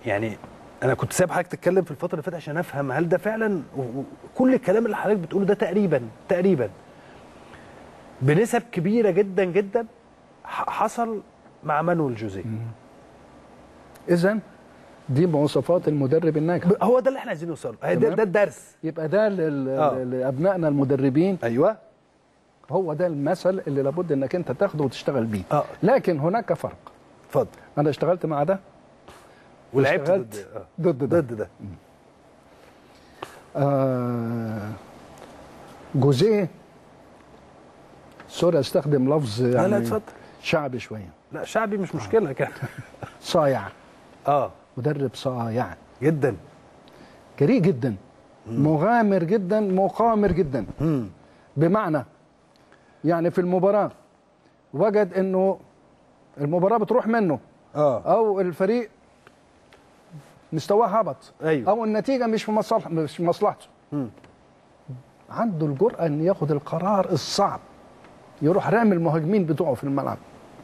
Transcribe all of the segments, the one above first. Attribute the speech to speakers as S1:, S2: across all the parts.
S1: يعني انا كنت سايب حضرتك تتكلم في الفتره اللي فاتت عشان افهم هل ده فعلا و- و- كل الكلام اللي حضرتك بتقوله ده تقريبا تقريبا بنسب كبيره جدا جدا ح- حصل مع مانويل جوزيه
S2: اذا دي مواصفات المدرب الناجح
S1: ب- هو ده اللي احنا عايزين نوصله هي ده,
S2: تمام.
S1: ده الدرس
S2: يبقى ده لل-
S1: آه.
S2: لابنائنا المدربين
S1: ايوه
S2: هو ده المثل اللي لابد انك انت تاخده وتشتغل بيه
S1: اه
S2: لكن هناك فرق
S1: اتفضل
S2: انا اشتغلت مع ده
S1: ولعبت
S2: واشتغلت
S1: ضد آه.
S2: ضد ده
S1: ضد ده
S2: آه جوزيه سوري استخدم لفظ
S1: لا
S2: يعني
S1: لا اتفضل
S2: شعبي شويه
S1: لا شعبي مش مشكله كان
S2: صايع
S1: اه
S2: مدرب صايع
S1: جدا
S2: جريء جدا مغامر جدا مقامر جدا
S1: امم
S2: بمعنى يعني في المباراه وجد انه المباراه بتروح منه
S1: اه
S2: او الفريق مستواه هبط
S1: ايوه
S2: او النتيجه مش في مصلح مش في مصلحته
S1: مم.
S2: عنده الجرأه ان ياخد القرار الصعب يروح رامي المهاجمين بتوعه في الملعب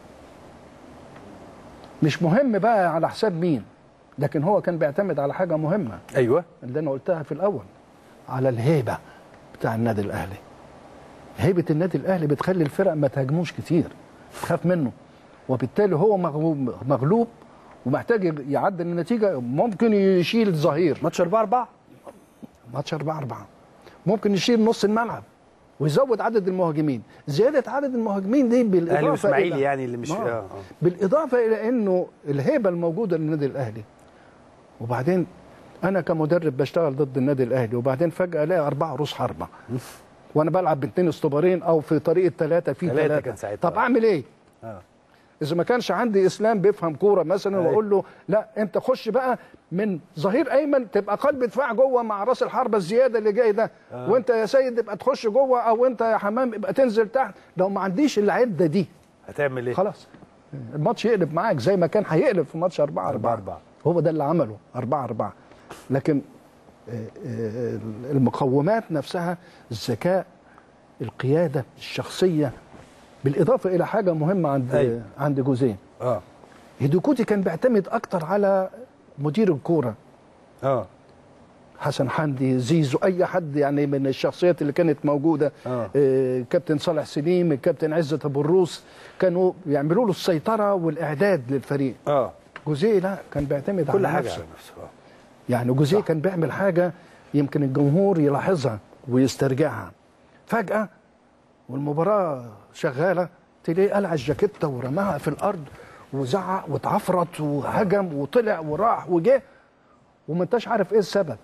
S2: مش مهم بقى على حساب مين لكن هو كان بيعتمد على حاجه مهمه
S1: ايوه
S2: اللي انا قلتها في الاول على الهيبه بتاع النادي الاهلي هيبه النادي الاهلي بتخلي الفرق ما تهاجموش كتير تخاف منه وبالتالي هو مغلوب مغلوب ومحتاج يعدل النتيجه ممكن يشيل ظهير
S1: ماتش 4 4
S2: ماتش 4 4 ممكن يشيل نص الملعب ويزود عدد المهاجمين زياده عدد المهاجمين دي بالاضافه
S1: اهلي واسماعيلي
S2: إلى-
S1: يعني اللي مش
S2: آه.
S1: آه. آه.
S2: بالاضافه الى انه الهيبه الموجوده للنادي الاهلي وبعدين انا كمدرب بشتغل ضد النادي الاهلي وبعدين فجاه الاقي اربعه روس حربه وانا بلعب باثنين اسطوبارين او في طريقه ثلاثه في
S1: ثلاثة
S2: ثلاثه
S1: كان ساعتها.
S2: طب اعمل ايه؟
S1: آه.
S2: اذا ما كانش عندي اسلام بيفهم كوره مثلا
S1: أيوة.
S2: واقول له لا انت خش بقى من ظهير ايمن تبقى قلب دفاع جوه مع راس الحربه الزياده اللي جاي ده آه. وانت يا سيد ابقى تخش جوه او انت يا حمام ابقى تنزل تحت لو ما عنديش العده دي
S1: هتعمل ايه؟
S2: خلاص الماتش يقلب معاك زي ما كان هيقلب في ماتش 4 4
S1: 4.
S2: هو ده اللي عمله 4 4 لكن آه، آه، المقومات نفسها الذكاء القياده الشخصيه بالاضافه الى حاجه مهمه عند
S1: أيوة.
S2: عند جوزيه
S1: اه
S2: هيدوكوتي كان بيعتمد اكتر على مدير الكوره
S1: اه
S2: حسن حمدي زيزو اي حد يعني من الشخصيات اللي كانت موجوده
S1: آه.
S2: آه كابتن صالح سليم الكابتن عزت ابو الروس كانوا يعملوا له السيطره والاعداد للفريق
S1: اه
S2: جوزيه لا كان بيعتمد
S1: كل
S2: على
S1: حاجه
S2: نفسه
S1: على نفسه اه
S2: يعني جوزيه كان بيعمل حاجه يمكن الجمهور يلاحظها ويسترجعها فجاه والمباراه شغاله تلاقيه قلع الجاكيته ورماها في الارض وزعق واتعفرت وهجم وطلع وراح وجه وما انتش عارف ايه السبب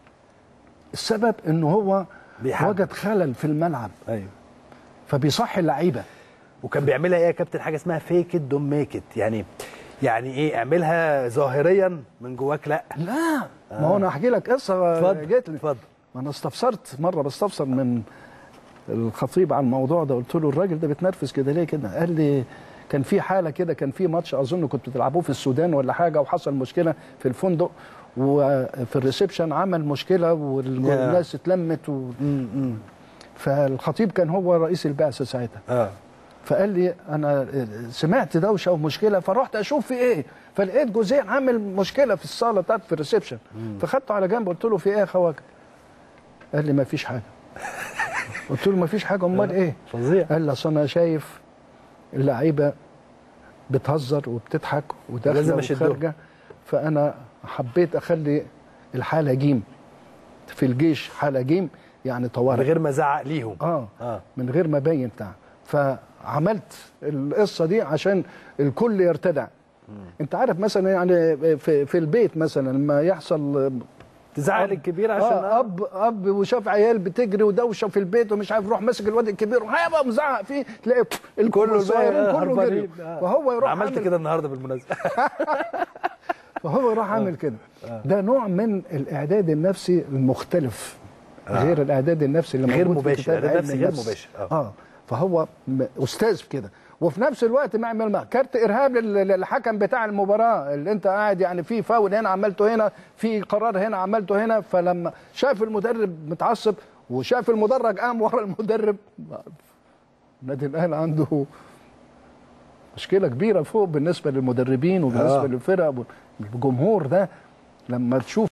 S2: السبب ان هو
S1: بيحب.
S2: وجد خلل في الملعب
S1: ايوه
S2: فبيصحي اللعيبه
S1: وكان بيعملها ايه يا كابتن حاجه اسمها فيك ات دون ميك ات يعني يعني ايه اعملها ظاهريا من جواك لا
S2: لا ما هو انا احكي لك قصه
S1: اتفضل
S2: جت لي
S1: اتفضل
S2: ما انا استفسرت مره بستفسر من الخطيب على الموضوع ده قلت له الراجل ده بيتنرفز كده ليه كده قال لي كان في حاله كده كان في ماتش اظن كنتوا بتلعبوه في السودان ولا حاجه وحصل مشكله في الفندق وفي الريسبشن عمل مشكله والناس اتلمت و...
S1: امم
S2: فالخطيب كان هو رئيس البعثه ساعتها
S1: اه
S2: فقال لي انا سمعت دوشه ومشكله فرحت اشوف في ايه فلقيت جوزين عامل مشكله في الصاله بتاعت في الريسبشن فخدته على جنب قلت له في ايه يا خواجه قال لي ما فيش حاجه قلت له ما فيش حاجه امال ايه
S1: فظيع
S2: قال لي اصل انا شايف اللعيبه بتهزر وبتضحك
S1: لازم
S2: وداخله
S1: أشدهم.
S2: وخارجه فانا حبيت اخلي الحاله جيم في الجيش حاله جيم يعني
S1: من
S2: طوارئ
S1: غير ما ازعق ليهم
S2: اه
S1: اه
S2: من غير ما ابين بتاع فعملت القصه دي عشان الكل يرتدع انت عارف مثلا يعني في, في البيت مثلا لما يحصل
S1: تزعل الكبير عشان
S2: آه اب اب وشاف عيال بتجري ودوشه في البيت ومش عارف يروح ماسك الواد الكبير وهي بقى مزعق فيه تلاقي الكل الصغيرين كله جري وهو يروح
S1: عملت
S2: عامل-
S1: كده النهارده بالمناسبه
S2: فهو راح عامل كده ده نوع من الاعداد النفسي المختلف غير الاعداد النفسي اللي
S1: غير
S2: موجود في
S1: مباشر،
S2: كتاب
S1: إعداد
S2: علم
S1: نفسي غير
S2: النفس.
S1: مباشر، آه.
S2: اه فهو م- استاذ في كده وفي نفس الوقت ما يعمل معاه كارت ارهاب لل- للحكم بتاع المباراه اللي انت قاعد يعني في فاول هنا عملته هنا في قرار هنا عملته هنا فلما شاف المدرب متعصب وشاف المدرج قام ورا المدرب النادي الاهلي عنده مشكله كبيره فوق بالنسبه للمدربين وبالنسبه
S1: آه.
S2: آه. للفرق والجمهور ده لما تشوف